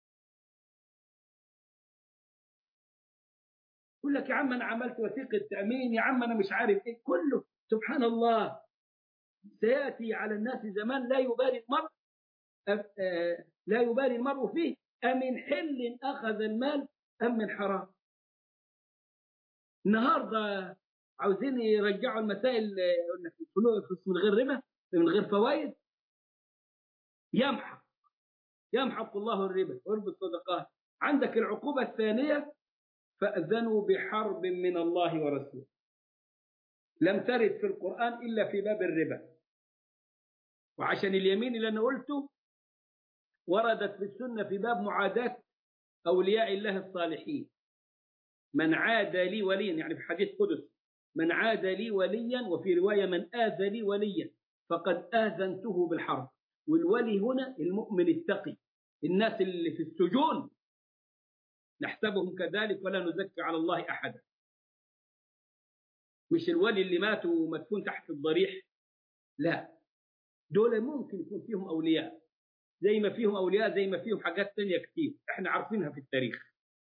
يقول لك يا عم انا عملت وثيقه تامين يا عم انا مش عارف ايه كله سبحان الله سياتي على الناس زمان لا يبالي المرء لا يبالي المرء فيه أمن حل أخذ المال أم من حرام النهاردة عاوزين يرجعوا المسائل الفلوس من غير ربا من غير فوائد يمحق يمحق الله الربا ويربي الصدقات عندك العقوبة الثانية فأذنوا بحرب من الله ورسوله لم ترد في القرآن إلا في باب الربا وعشان اليمين اللي أنا قلته وردت في السنة في باب معاداة أولياء الله الصالحين من عاد لي وليا يعني في حديث قدس من عاد لي وليا وفي رواية من آذى لي وليا فقد آذنته بالحرب والولي هنا المؤمن التقي الناس اللي في السجون نحسبهم كذلك ولا نزكي على الله أحدا مش الولي اللي مات ومدفون تحت الضريح لا دول ممكن يكون فيهم أولياء زي ما فيهم أولياء زي ما فيهم حاجات تانية كتير احنا عارفينها في التاريخ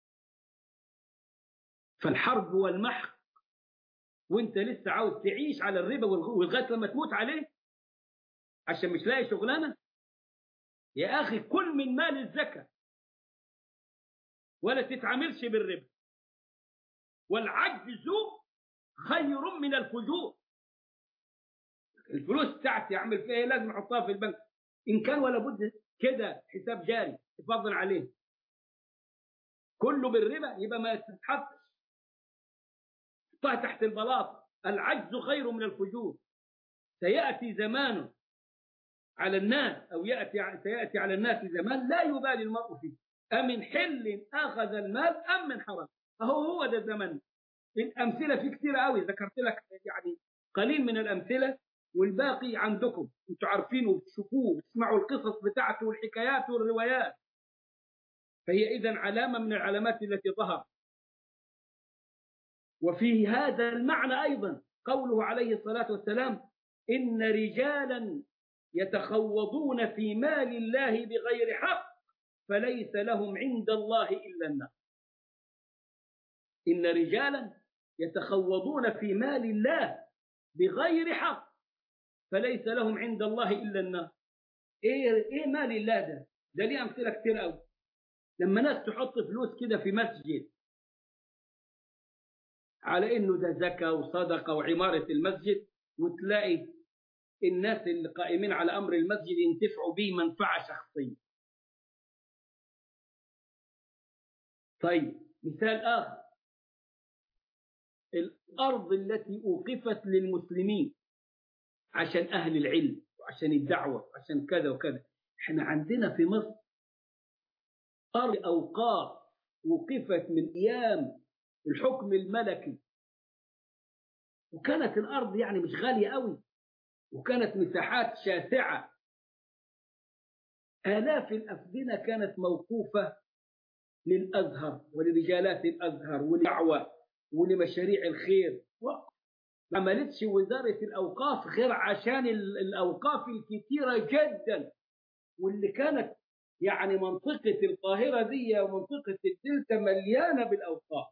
فالحرب والمحق وانت لسه عاوز تعيش على الربا ولغايه لما تموت عليه عشان مش لاقي شغلانه يا اخي كل من مال الزكاه ولا تتعاملش بالربا والعجز خير من الفجور الفلوس بتاعتي اعمل فيها ايه لازم احطها في البنك ان كان ولا بد كده حساب جاري تفضل عليه كله بالربا يبقى ما تتحطش حطها تحت البلاط العجز خير من الفجور سياتي زمان على الناس او ياتي سياتي على الناس زمان لا يبالي المرء فيه أمن حل أخذ المال أم من حرام أهو هو ده الزمن الأمثلة في كثيرة قوي ذكرت لك يعني قليل من الأمثلة والباقي عندكم انتوا عارفين وبتشوفوه وبتسمعوا القصص بتاعته والحكايات والروايات فهي إذا علامة من العلامات التي ظهرت وفي هذا المعنى أيضا قوله عليه الصلاة والسلام إن رجالا يتخوضون في مال الله بغير حق فليس لهم عند الله إلا النار إن رجالا يتخوضون في مال الله بغير حق فليس لهم عند الله إلا النار إيه, إيه مال الله ده ده ليه أمثلة كتير قوي لما ناس تحط فلوس كده في مسجد على إنه ده زكاة وصدقة وعمارة المسجد وتلاقي الناس اللي قائمين على أمر المسجد ينتفعوا به منفعة شخصية طيب مثال آخر الأرض التي أوقفت للمسلمين عشان أهل العلم وعشان الدعوة وعشان كذا وكذا احنا عندنا في مصر أرض أوقاف وقفت من أيام الحكم الملكي وكانت الأرض يعني مش غالية قوي وكانت مساحات شاسعة آلاف الأفدنة كانت موقوفة للأزهر ولرجالات الأزهر وللدعوة ولمشاريع الخير ما عملتش وزارة الأوقاف غير عشان الأوقاف الكثيرة جدا واللي كانت يعني منطقة القاهرة دي ومنطقة الدلتا مليانة بالأوقاف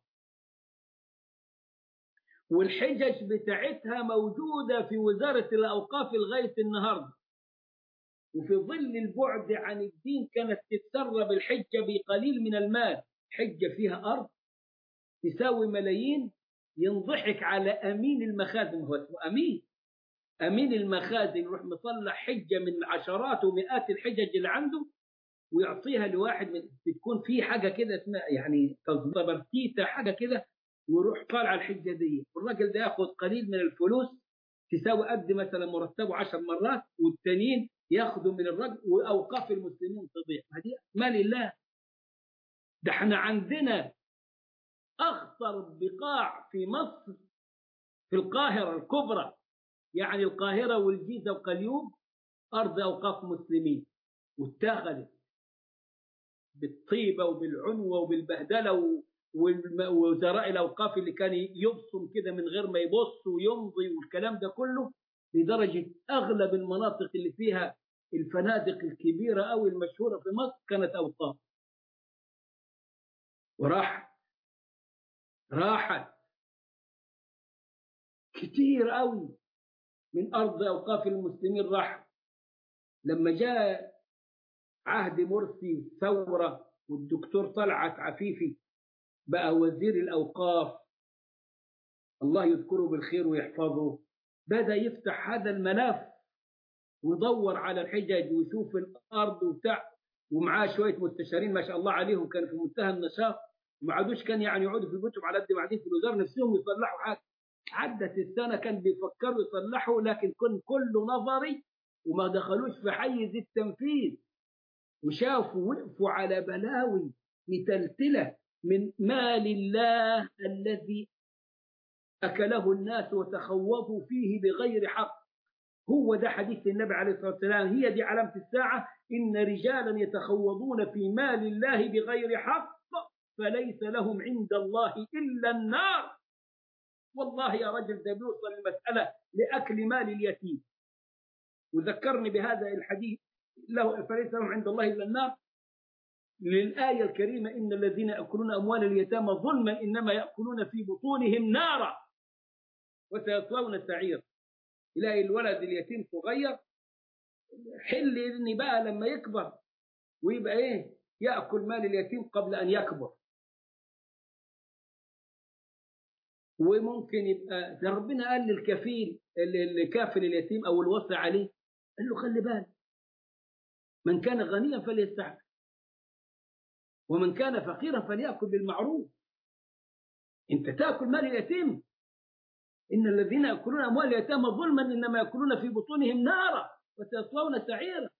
والحجج بتاعتها موجودة في وزارة الأوقاف لغاية النهاردة وفي ظل البعد عن الدين كانت تتسرب الحجة بقليل من المال حجة فيها أرض تساوي ملايين ينضحك على أمين المخازن هو اسمه أمين أمين المخازن يروح مطلع حجة من عشرات ومئات الحجج اللي عنده ويعطيها لواحد من بتكون في حاجة كده اسمها يعني تبرتيتا حاجة كده ويروح طالع الحجة دي والراجل ده ياخد قليل من الفلوس تساوي قد مثلا مرتبه عشر مرات والتانيين ياخذوا من الرجل واوقاف المسلمين تضيع هذه مال الله ده احنا عندنا اخطر بقاع في مصر في القاهره الكبرى يعني القاهره والجيزه وقليوب ارض اوقاف مسلمين واتخذت بالطيبة وبالعنوة وبالبهدلة ووزراء الأوقاف اللي كان يبصم كده من غير ما يبص ويمضي والكلام ده كله لدرجة أغلب المناطق اللي فيها الفنادق الكبيرة أو المشهورة في مصر كانت أوقاف وراحت راحت كتير قوي من أرض أوقاف المسلمين راح لما جاء عهد مرسي ثورة والدكتور طلعت عفيفي بقى وزير الأوقاف الله يذكره بالخير ويحفظه بدأ يفتح هذا الملف ويدور على الحجج ويشوف الأرض وبتاع ومعاه شوية مستشارين ما شاء الله عليهم كانوا في منتهى النشاط وما عادوش كان يعني يقعدوا في بيوتهم على قد ما قاعدين في الوزارة نفسهم يصلحوا حاجة عدت السنة كان بيفكروا يصلحوا لكن كن كله نظري وما دخلوش في حيز التنفيذ وشافوا وقفوا على بلاوي متلتلة من مال الله الذي أكله الناس وتخوضوا فيه بغير حق هو ده حديث النبي عليه الصلاة والسلام هي دي علامة الساعة إن رجالا يتخوضون في مال الله بغير حق فليس لهم عند الله إلا النار والله يا رجل ده بيوصل المسألة لأكل مال اليتيم وذكرني بهذا الحديث له فليس لهم عند الله إلا النار للآية الكريمة إن الذين يأكلون أموال اليتامى ظلما إنما يأكلون في بطونهم نارا وسيصلون سعير يلاقي الولد اليتيم صغير حل إني بقى لما يكبر ويبقى إيه يأكل مال اليتيم قبل أن يكبر وممكن يبقى ده ربنا قال للكفيل اللي كافل اليتيم او الوصي عليه قال له خلي بالك من كان غنيا فليستعفف ومن كان فقيرا فليأكل بالمعروف انت تأكل مال اليتيم إن الذين يأكلون أموال اليتامى ظلما إنما يأكلون في بطونهم نارا وسيصلون سعيرا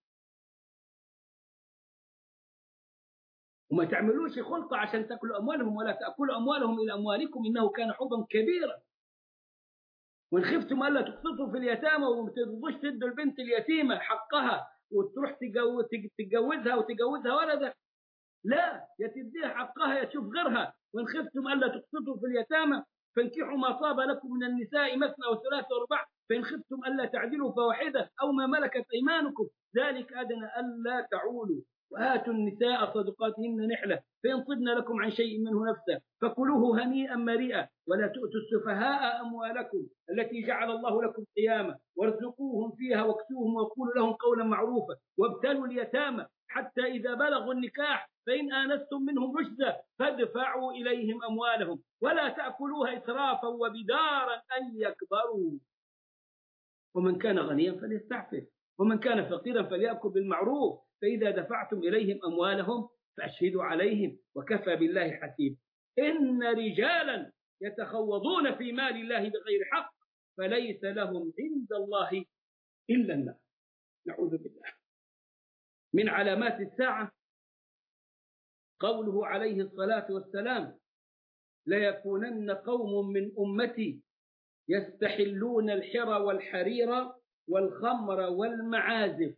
وما تعملوش خلطة عشان تأكلوا أموالهم ولا تأكلوا أموالهم إلى أموالكم إنه كان حبا كبيرا وإن خفتم ألا تقسطوا في اليتامى وما ترضوش تدوا البنت اليتيمة حقها وتروح تتجوزها وتجوزها ولدك لا يا تديها حقها يا تشوف غيرها وإن خفتم ألا تقسطوا في اليتامى فانكحوا ما طاب لكم من النساء مثنى وثلاث ورباع فإن خفتم ألا تعدلوا فواحدة أو ما ملكت أيمانكم ذلك أدنى ألا تعولوا وآتوا النساء صدقاتهن نحلة فإن طبن لكم عن شيء منه نفسا فكلوه هنيئا مريئا ولا تؤتوا السفهاء أموالكم التي جعل الله لكم قياما وارزقوهم فيها واكسوهم وقولوا لهم قولا معروفا وابتلوا اليتامى حتى إذا بلغوا النكاح فإن آنستم منهم رشدا فادفعوا إليهم أموالهم ولا تأكلوها إسرافا وبدارا أن يكبروا ومن كان غنيا فليستعفف ومن كان فقيرا فليأكل بالمعروف فإذا دفعتم إليهم أموالهم فأشهدوا عليهم وكفى بالله حسيب إن رجالا يتخوضون في مال الله بغير حق فليس لهم عند الله إلا النار نعوذ بالله من علامات الساعة قوله عليه الصلاة والسلام ليكونن قوم من أمتي يستحلون الحر والحرير والخمر والمعازف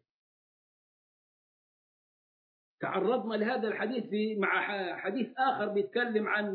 تعرضنا لهذا الحديث في مع حديث آخر بيتكلم عن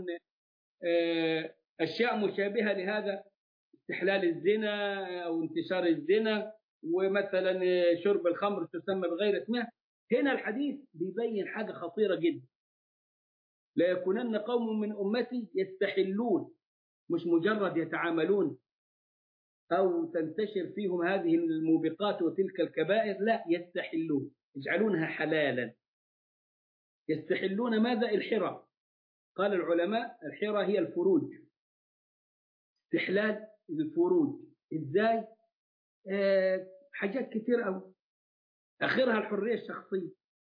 أشياء مشابهة لهذا استحلال الزنا أو انتشار الزنا ومثلا شرب الخمر تسمى بغير اسمها هنا الحديث بيبين حاجة خطيرة جدا لا يكونن قوم من أمتي يستحلون مش مجرد يتعاملون أو تنتشر فيهم هذه الموبقات وتلك الكبائر لا يستحلون يجعلونها حلالا يستحلون ماذا الحرى قال العلماء الحرى هي الفروج استحلال الفروج ازاي آه حاجات كتير قوي اخرها الحريه الشخصيه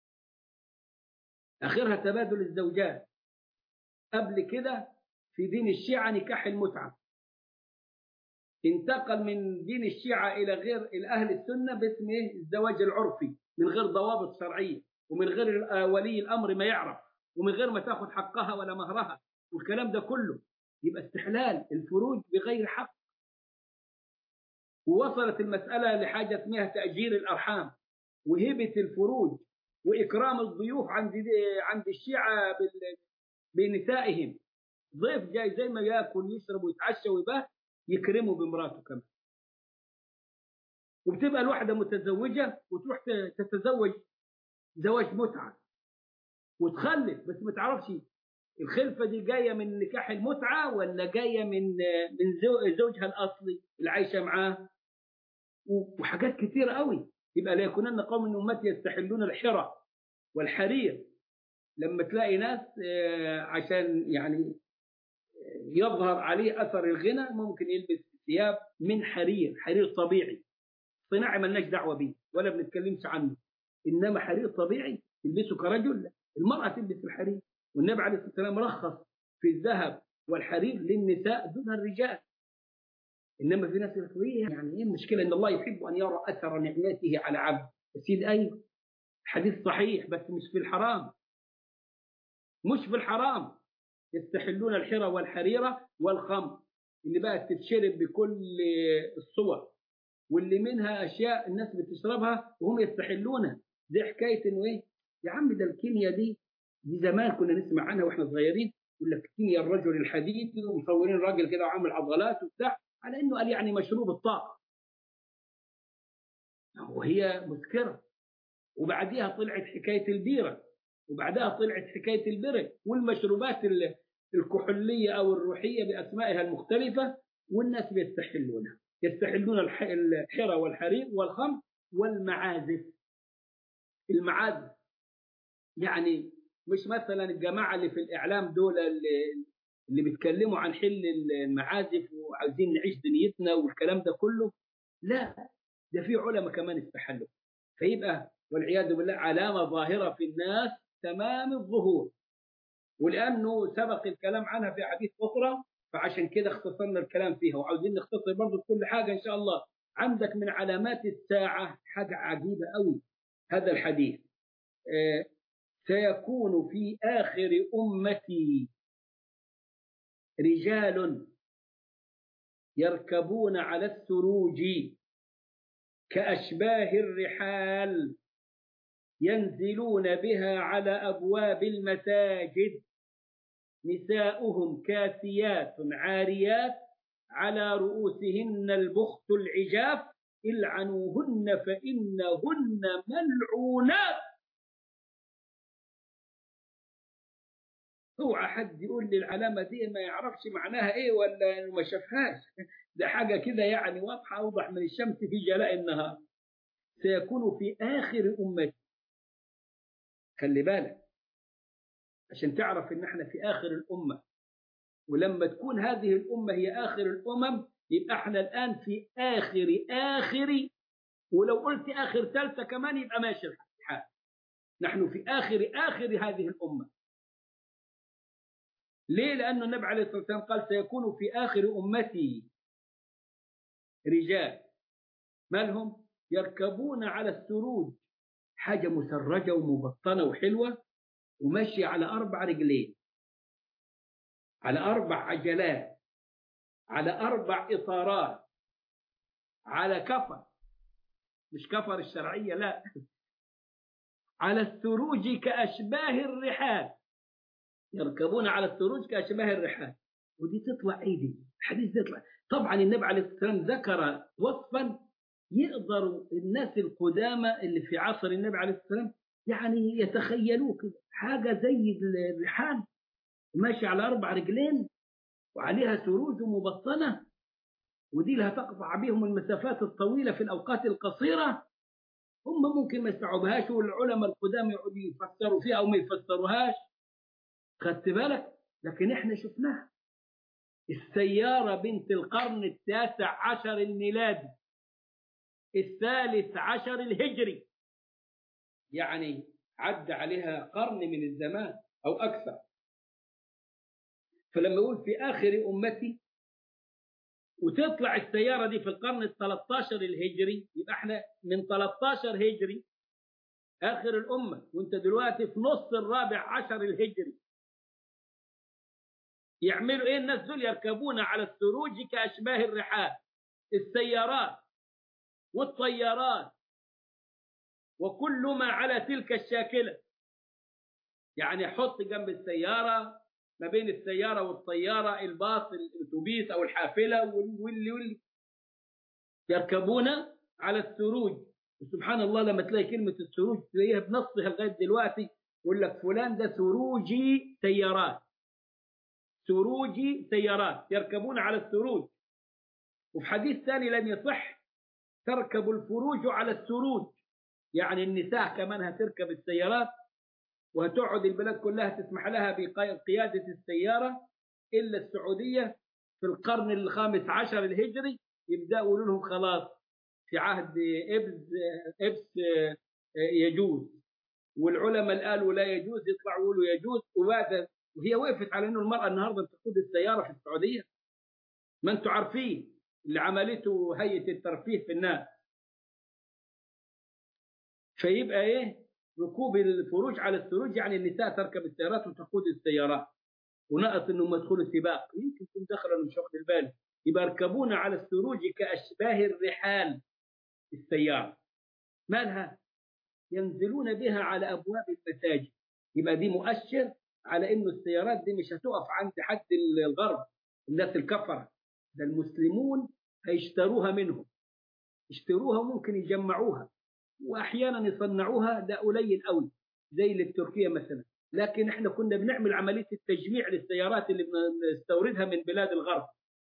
اخرها تبادل الزوجات قبل كده في دين الشيعة نكاح المتعة انتقل من دين الشيعة إلى غير الأهل السنة باسم الزواج العرفي من غير ضوابط شرعية ومن غير ولي الأمر ما يعرف ومن غير ما تاخذ حقها ولا مهرها والكلام ده كله يبقى استحلال الفروج بغير حق ووصلت المسألة لحاجة اسمها تأجير الأرحام وهبة الفروج واكرام الضيوف عند عند الشيعه بال- بنسائهم ضيف جاي زي ما ياكل ويشرب ويتعشى ويبات يكرمه بمراته كمان وبتبقى الواحده متزوجه وتروح ت- تتزوج زواج متعه وتخلف بس ما تعرفش الخلفه دي جايه من نكاح المتعه ولا جايه من من زو- زوجها الاصلي اللي عايشه معاه و- وحاجات كتيره قوي يبقى لا يكونن قوم من امتي يستحلون الحرى والحرير لما تلاقي ناس آه، عشان يعني يظهر عليه اثر الغنى ممكن يلبس ثياب من حرير حرير طبيعي صناعي ملناش دعوه بيه ولا بنتكلمش عنه انما حرير طبيعي تلبسه كرجل لا المراه تلبس الحرير والنبي عليه الصلاه والسلام رخص في الذهب والحرير للنساء دون الرجال انما في ناس يقول لك إيه يعني ايه المشكله ان الله يحب ان يرى اثر نعمته على عبده سيد ايوه حديث صحيح بس مش في الحرام مش في الحرام يستحلون الحرى والحريرة والخمر اللي بقت تتشرب بكل الصور واللي منها أشياء الناس بتشربها وهم يستحلونها زي حكاية إنه إيه يا عم ده الكيمياء دي دي زمان كنا نسمع عنها واحنا صغيرين يقول لك كيمياء الرجل الحديد ومصورين راجل كده وعامل عضلات وبتاع على انه قال يعني مشروب الطاقه وهي مسكره وبعديها طلعت حكايه البيره وبعدها طلعت حكايه البرك والمشروبات ال- الكحوليه او الروحيه باسمائها المختلفه والناس بيستحلونها يستحلون الح- الحرى والحرير والخمر والمعازف المعازف يعني مش مثلا الجماعه اللي في الاعلام دول اللي, اللي بيتكلموا عن حل المعازف وعايزين نعيش دنيتنا والكلام ده كله لا ده في علماء كمان استحلوا فيبقى والعياذ بالله علامه ظاهره في الناس تمام الظهور ولانه سبق الكلام عنها في احاديث اخرى فعشان كده اختصرنا الكلام فيها وعاوزين نختصر برضه كل حاجه ان شاء الله عندك من علامات الساعه حاجه عجيبه قوي هذا الحديث آه، سيكون في اخر امتي رجال يركبون على السروج كاشباه الرحال ينزلون بها على ابواب المساجد نساؤهم كاسيات عاريات على رؤوسهن البخت العجاف العنوهن فانهن ملعونات اوعى حد يقول لي العلامه دي ما يعرفش معناها ايه ولا إنه ما شافهاش ده حاجه كده يعني واضحه اوضح من الشمس في جلاء النهار سيكون في اخر امتي خلي بالك عشان تعرف ان احنا في اخر الامه ولما تكون هذه الامه هي اخر الامم يبقى احنا الان في اخر اخر ولو قلت اخر ثالثه كمان يبقى ماشي الحال نحن في اخر اخر هذه الامه ليه لأن النبي عليه الصلاة والسلام قال سيكون في آخر أمتي رجال مالهم يركبون على السروج حاجة مسرجة ومبطنة وحلوة وماشي على أربع رجلين على أربع عجلات على أربع إطارات على كفر مش كفر الشرعية لا على السروج كأشباه الرحال يركبون على السروج كأشباه الرحال ودي تطلع ايه دي الحديث ده يطلع طبعا النبي عليه الصلاه والسلام ذكر وصفا يقدر الناس القدامى اللي في عصر النبي عليه الصلاه والسلام يعني يتخيلوه كده حاجه زي الرحال ماشي على اربع رجلين وعليها سروج مبطنه ودي اللي هتقطع بهم المسافات الطويله في الاوقات القصيره هم ممكن ما يستوعبهاش والعلماء القدامى يقعدوا يفسروا فيها او ما يفسروهاش خدت بالك لكن احنا شفناها السيارة بنت القرن التاسع عشر الميلادي الثالث عشر الهجري يعني عدى عليها قرن من الزمان أو أكثر فلما يقول في آخر أمتي وتطلع السيارة دي في القرن ال 13 الهجري يبقى احنا من 13 هجري آخر الأمة وانت دلوقتي في نص الرابع عشر الهجري يعملوا ايه الناس دول يركبون على السروج كاشباه الرحال السيارات والطيارات وكل ما على تلك الشاكلة يعني حط جنب السيارة ما بين السيارة والطيارة الباص الأتوبيس أو الحافلة واللي واللي يركبون على السروج وسبحان الله لما تلاقي كلمة السروج تلاقيها بنصها لغاية دلوقتي يقول لك فلان ده سروجي سيارات سروجي سيارات يركبون على السروج وفي حديث ثاني لم يصح تركب الفروج على السروج يعني النساء كمان هتركب السيارات وهتقعد البلاد كلها تسمح لها بقيادة السيارة إلا السعودية في القرن الخامس عشر الهجري يبدأوا يقولوا لهم خلاص في عهد إبس إبس يجوز والعلماء اللي قالوا لا يجوز يطلعوا يقولوا يجوز وبعد وهي وقفت على انه المراه النهارده تقود السياره في السعوديه ما انتم عارفين اللي عملته هيئه الترفيه في الناس فيبقى ايه ركوب الفروج على السروج يعني النساء تركب السيارات وتقود السيارات ونقص انهم يدخلوا سباق يمكن يكون دخلوا مش واخد البال يبقى يركبون على السروج كاشباه الرحال السياره مالها ينزلون بها على ابواب المساجد يبقى دي مؤشر على انه السيارات دي مش هتقف عند حد الغرب الناس الكفره ده المسلمون هيشتروها منهم يشتروها وممكن يجمعوها واحيانا يصنعوها ده قليل قوي زي اللي في تركيا مثلا لكن احنا كنا بنعمل عمليه التجميع للسيارات اللي بنستوردها من بلاد الغرب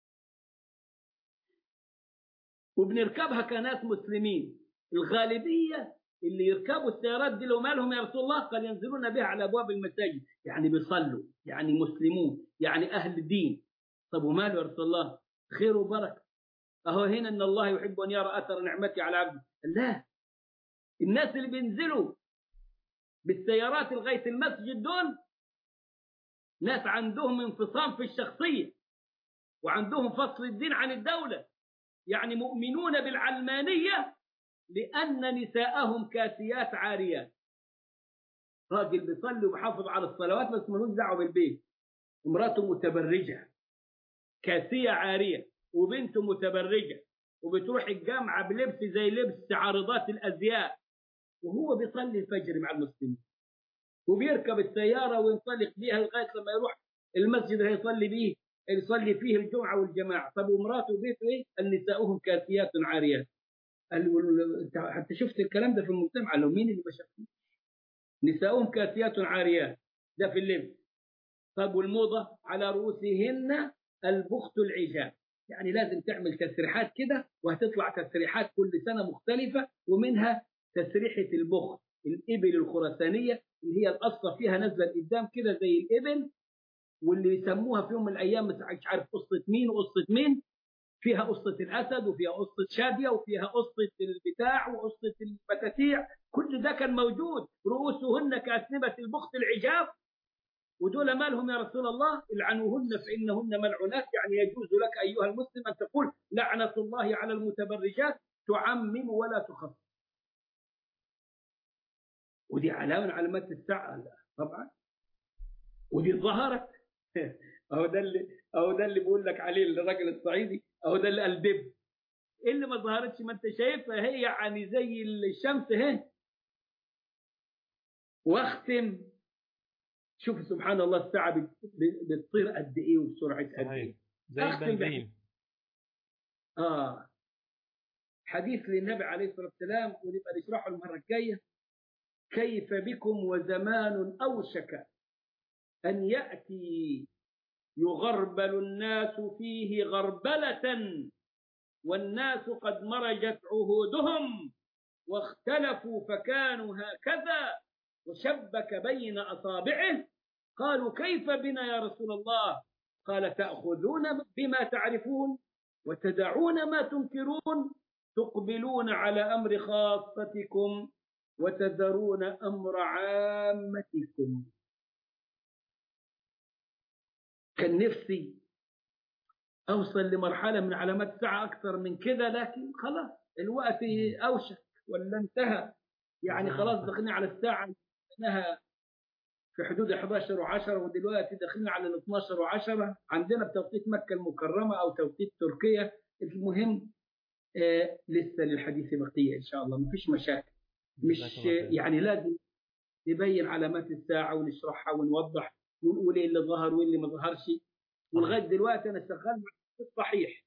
وبنركبها كناس مسلمين الغالبيه اللي يركبوا السيارات دي لو مالهم يا رسول الله قال ينزلون بها على ابواب المساجد يعني بيصلوا يعني مسلمون يعني اهل دين طب وماله يا رسول الله خير وبركه اهو هنا ان الله يحب ان يرى اثر نعمتي على عبده لا الناس اللي بينزلوا بالسيارات لغايه المسجد دول ناس عندهم انفصام في الشخصيه وعندهم فصل الدين عن الدوله يعني مؤمنون بالعلمانيه لأن نساءهم كاسيات عاريات راجل بيصلي وبيحافظ على الصلوات بس ملوش دعوه بالبيت امراته متبرجه كاسيه عاريه وبنته متبرجه وبتروح الجامعه بلبس زي لبس عارضات الازياء وهو بيصلي الفجر مع المسلمين وبيركب السياره وينطلق بيها لغايه لما يروح المسجد اللي هيصلي بيه يصلي فيه الجمعه والجماعه طب ومراته وبيته ايه؟ نساؤهم كاسيات عاريات قال انت حتى شفت الكلام ده في المجتمع قال له مين اللي ما شافوش؟ نساؤهم كاسيات عاريات ده في اللبس طب والموضه على رؤوسهن البخت العجاب يعني لازم تعمل تسريحات كده وهتطلع تسريحات كل سنه مختلفه ومنها تسريحه البخت الابل الخرسانيه اللي هي القصه فيها نازله لقدام كده زي الابل واللي يسموها في يوم من الايام مش عارف قصه مين وقصه مين فيها قصة الأسد وفيها قصة شادية وفيها قصة البتاع وقصة البتاتيع كل ده كان موجود رؤوسهن كأسنبة البخت العجاف ودول مالهم يا رسول الله العنوهن فإنهن ملعونات يعني يجوز لك أيها المسلم أن تقول لعنة الله على المتبرجات تعمم ولا تخفف ودي علامة من علامات الساعة طبعا ودي ظهرت اهو ده اللي اهو ده اللي بقول لك عليه الراجل الصعيدي اهو ده اللي قال دب ايه اللي ما ظهرتش ما انت شايفها هي يعني زي الشمس اهي واختم شوف سبحان الله الساعه بتطير قد ايه وبسرعه قد ايه زي البنزين اه حديث للنبي عليه الصلاه والسلام ونبقى نشرحه المره الجايه كيف بكم وزمان اوشك ان ياتي يغربل الناس فيه غربلة والناس قد مرجت عهودهم واختلفوا فكانوا هكذا وشبك بين أصابعه قالوا كيف بنا يا رسول الله قال تأخذون بما تعرفون وتدعون ما تنكرون تقبلون على أمر خاصتكم وتذرون أمر عامتكم كان نفسي أوصل لمرحلة من علامات الساعة أكثر من كده لكن خلاص الوقت أوشك ولا انتهى يعني خلاص دخلنا على الساعة انها في حدود 11 و10 ودلوقتي داخلين على ال 12 و10 عندنا بتوقيت مكة المكرمة أو توقيت تركيا المهم آه لسه للحديث بقية إن شاء الله مفيش مشاكل مش يعني لازم نبين علامات الساعه ونشرحها ونوضح ونقول ايه اللي ظهر وايه اللي ما ظهرش ولغايه دلوقتي انا شغال في الصحيح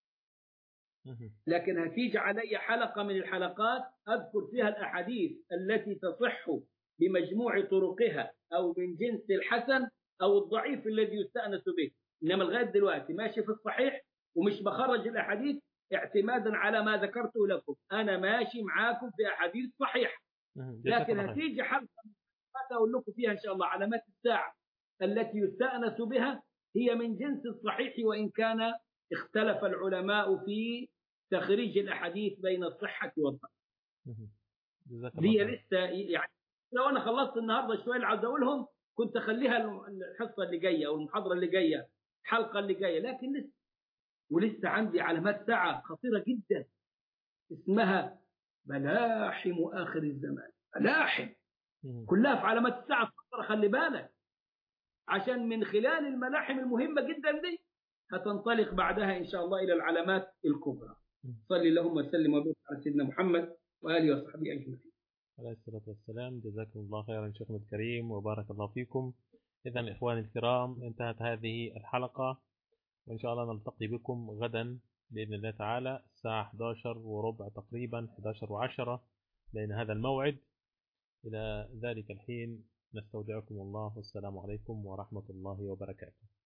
لكن هتيجي علي حلقه من الحلقات اذكر فيها الاحاديث التي تصح بمجموع طرقها او من جنس الحسن او الضعيف الذي يستانس به انما لغايه دلوقتي ماشي في الصحيح ومش بخرج الاحاديث اعتمادا على ما ذكرته لكم انا ماشي معاكم في احاديث صحيحه لكن هتيجي حلقه اقول لكم فيها ان شاء الله علامات الساعه التي يستانس بها هي من جنس الصحيح وان كان اختلف العلماء في تخريج الاحاديث بين الصحه والضعف دي لسه يعني لو انا خلصت النهارده شويه اللي عاوز اقولهم كنت اخليها الحصه اللي جايه او المحاضره اللي جايه الحلقه اللي جايه لكن لسه ولسه عندي علامات ساعه خطيره جدا اسمها ملاحم اخر الزمان ملاحم كلها في علامات الساعه الصغرى خلي بالك عشان من خلال الملاحم المهمه جدا دي هتنطلق بعدها ان شاء الله الى العلامات الكبرى صلي اللهم وسلم وبارك على سيدنا محمد واله وصحبه اجمعين عليه الصلاة والسلام جزاكم الله خيرا شيخنا الكريم وبارك الله فيكم إذا إخواني الكرام انتهت هذه الحلقة وإن شاء الله نلتقي بكم غدا بإذن الله تعالى الساعة 11 وربع تقريبا 11 و10 بين هذا الموعد إلى ذلك الحين نستودعكم الله والسلام عليكم ورحمة الله وبركاته